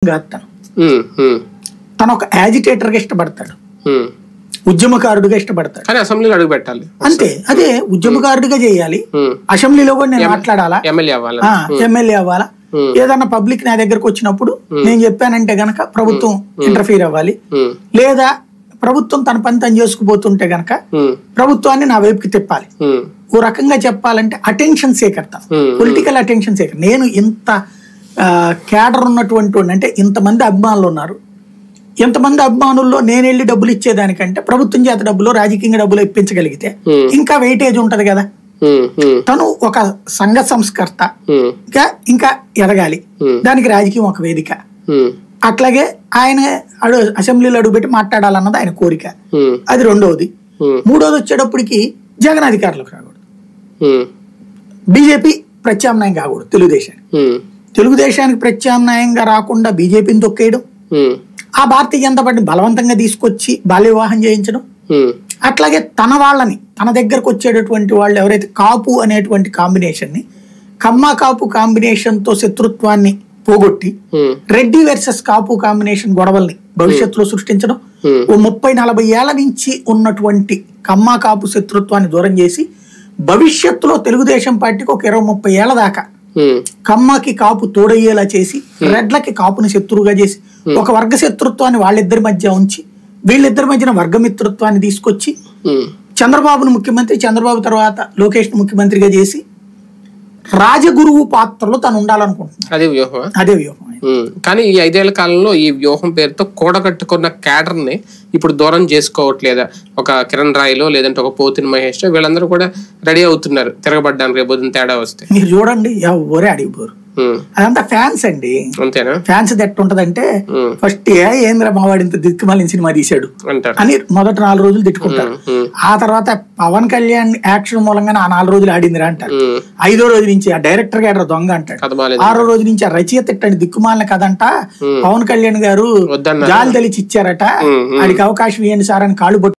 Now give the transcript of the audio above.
కాదు తను ఉమ్, ఉమ్, తను ఒక యాజిటేటర్ గా ఇష్టపడతాడు ఉమ్. ఉద్యమకారుడిగా ఇష్టపడతాడు కానీ అసెంబ్లీలో అడుగు పెట్టాలి అంతే అదే ఉద్యమకారుడిగా చేయాలి ఉమ్. అసెంబ్లీలో కూడా నేను మాట్లాడాలా ఎమ్మెల్యే అవ్వాలి ఆ, ఎమ్మెల్యే అవ్వాలా Hmm. ఏదన్నా పబ్లిక్ నా దగ్గరకు వచ్చినప్పుడు నేను చెప్పానంటే గనక ప్రభుత్వం ఇంటర్ఫీర్ అవ్వాలి ఉమ్, లేదా ప్రభుత్వం తన పని తను చేసుకుపోతుంటే గనక ఉమ్, ప్రభుత్వాన్ని నా వైపుకి తిప్పాలి ఉమ్, ఓ రకంగా చెప్పాలంటే అటెన్షన్ సేకర్త Hmm. పొలిటికల్ అటెన్షన్ సేకర్ నేను ఇంత క్యాడర్ ఉన్నటువంటి వాడిని, అంటే ఇంతమంది అభిమానులు ఉన్నారు ఇంతమంది అభిమానుల్లో నేను వెళ్ళి డబ్బులు ఇచ్చేదానికంటే ప్రభుత్వం చేత డబ్బులు రాజకీయంగా డబ్బులు ఇప్పించగలిగితే Hmm. ఇంకా వెయిటేజ్ ఉంటది కదా ఉమ్, ఉమ్, తను ఒక సంఘ సంస్కర్త ఉమ్, ఇంకా ఇంకా ఎదగాలి Hmm. దానికి రాజకీయం ఒక వేదిక ఉమ్, అట్లాగే ఆయన అడు అసెంబ్లీలో అడుగుపెట్టి మాట్లాడాలన్నది ఆయన కోరిక ఉమ్, అది రెండవది ఉమ్, మూడోది వచ్చేటప్పటికి జగన్ అధికారులకు రాకూడదు ఉమ్, బీజేపీ ప్రత్యామ్నాయం కాకూడదు తెలుగుదేశానికి ఉమ్, తెలుగుదేశానికి ప్రత్యామ్నాయంగా రాకుండా బీజేపీని తొక్కేయడం ఉమ్, ఆ భారతీయ జనతా పార్టీని బలవంతంగా తీసుకొచ్చి బాల్య వివాహం చేయించడం ఉమ్, అట్లాగే తన వాళ్ళని తన దగ్గరకు వచ్చేటటువంటి వాళ్ళు ఎవరైతే కాపు అనేటువంటి కాంబినేషన్ ని కమ్మ కాపు కాంబినేషన్ తో శత్రుత్వాన్ని పోగొట్టి ఉమ్, రెడ్డి వర్సెస్ కాపు కాంబినేషన్ గొడవల్ని భవిష్యత్తులో సృష్టించడం Hmm. ఓ ముప్పై నలభై ఏళ్ల నుంచి ఉన్నటువంటి కమ్మ కాపు శత్రుత్వాన్ని దూరం చేసి భవిష్యత్తులో తెలుగుదేశం పార్టీకి ఒక ఇరవై ముప్పై ఏళ్ల దాకా ఉమ్, కమ్మకి కాపు తోడయ్యేలా చేసి రెడ్లకి కాపుని శత్రువుగా చేసి ఒక వర్గ శత్రుత్వాన్ని వాళ్ళిద్దరి మధ్య ఉంచి వీళ్ళిద్దరి మధ్యన వర్గమిత్రుత్వాన్ని తీసుకొచ్చి ఉమ్, చంద్రబాబును ముఖ్యమంత్రి చంద్రబాబు తర్వాత లోకేష్ ముఖ్యమంత్రిగా చేసి రాజగురువు పాత్రలో తను ఉండాలనుకుంటున్నాను అదే వ్యూహమా అదే వ్యూహం ఉమ్, కానీ ఈ ఐదేళ్ల కాలంలో ఈ వ్యూహం పేరుతో కూడగట్టుకున్న క్యాడర్ ని ఇప్పుడు దూరం చేసుకోవట్లేదా ఒక కిరణ్ రాయ్లో లేదంటే ఒక పోతిన్ మహేష్ వీళ్ళందరూ కూడా రెడీ అవుతున్నారు తిరగబడ్డానికి రేపు తేడా వస్తే మీరు చూడండి ఎవరే అడిగిపోరు ఉమ్, అదంతా ఫ్యాన్స్ అండి అంతేనా ఫ్యాన్స్ ఎట్ట ఉంటదంటే ఉమ్, ఫస్ట్ ఏ ఏంద్ర మావాడి ఇంత దిక్కుమాలిన సినిమా తీశాడు అంటారు అని మొదటి నాలుగు రోజులు తిట్టుకుంటారు ఉమ్, ఆ తర్వాత పవన్ కళ్యాణ్ యాక్షన్ మూలంగానే ఆ నాలుగు రోజులు ఆడిందిరా అంటారు ఉమ్, ఐదో రోజు నుంచి ఆ డైరెక్టర్ గారు దొంగ అంటాడు కథ బాలేదు ఆరో రోజు నుంచి ఆ రచయిత ఇట్టండి దిక్కుమాలిన కదంట పవన్ కళ్యాణ్ గారు వద్దన్నారు గాలి తెలిచి ఇచ్చారట ఉమ్, ఉమ్. ఆడికి అవకాశం ఇవ్వండి సార్ అని కాళ్ళు పట్టు